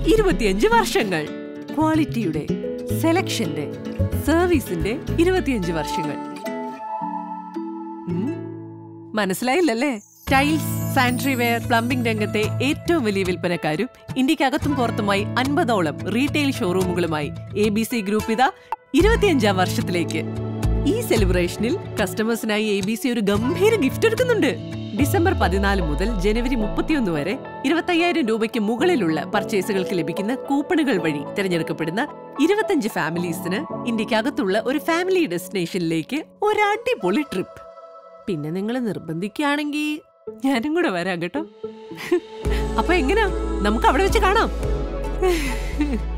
ഇരുപത്തിയഞ്ച് വർഷങ്ങൾ ക്വാളിറ്റിയുടെ സെലക്ഷന്റെ സർവീസിന്റെ ഇരുപത്തിയഞ്ച് വർഷങ്ങൾ ഉം, മനസ്സിലായില്ലല്ലേ ടൈൽസ് സാനിറ്ററി വെയർ പ്ലംബിംഗ് രംഗത്തെ ഏറ്റവും വലിയ വിൽപ്പനക്കാരും ഇന്ത്യക്കകത്തും പുറത്തുമായി അൻപതോളം റീറ്റെയിൽ ഷോറൂമുകളുമായി എ ബി സി ഗ്രൂപ്പ് ഇതാ ഇരുപത്തിയഞ്ചാം വർഷത്തിലേക്ക് ഈ സെലിബ്രേഷനിൽ കസ്റ്റമേഴ്സിനായി എ ബി സി ഒരു ഗംഭീര ഗിഫ്റ്റ് ഒരുക്കുന്നുണ്ട് ഡിസംബർ പതിനാല് മുതൽ ജനുവരി മുപ്പത്തിയൊന്ന് വരെ ഇരുപത്തയ്യായിരം രൂപയ്ക്ക് മുകളിലുള്ള പർച്ചേസുകൾക്ക് ലഭിക്കുന്ന കൂപ്പണുകൾ വഴി തിരഞ്ഞെടുക്കപ്പെടുന്ന ഇരുപത്തഞ്ച് ഫാമിലീസിന് ഇന്ത്യക്കകത്തുള്ള ഒരു ഫാമിലി ഡെസ്റ്റിനേഷനിലേക്ക് ഒരു അടിപൊളി ട്രിപ്പ് പിന്നെ നിങ്ങൾ നിർബന്ധിക്കുകയാണെങ്കിൽ ഞാനും കൂടെ വരാം കേട്ടോ അപ്പൊ എങ്ങനാ നമുക്ക് അവിടെ വെച്ച് കാണാം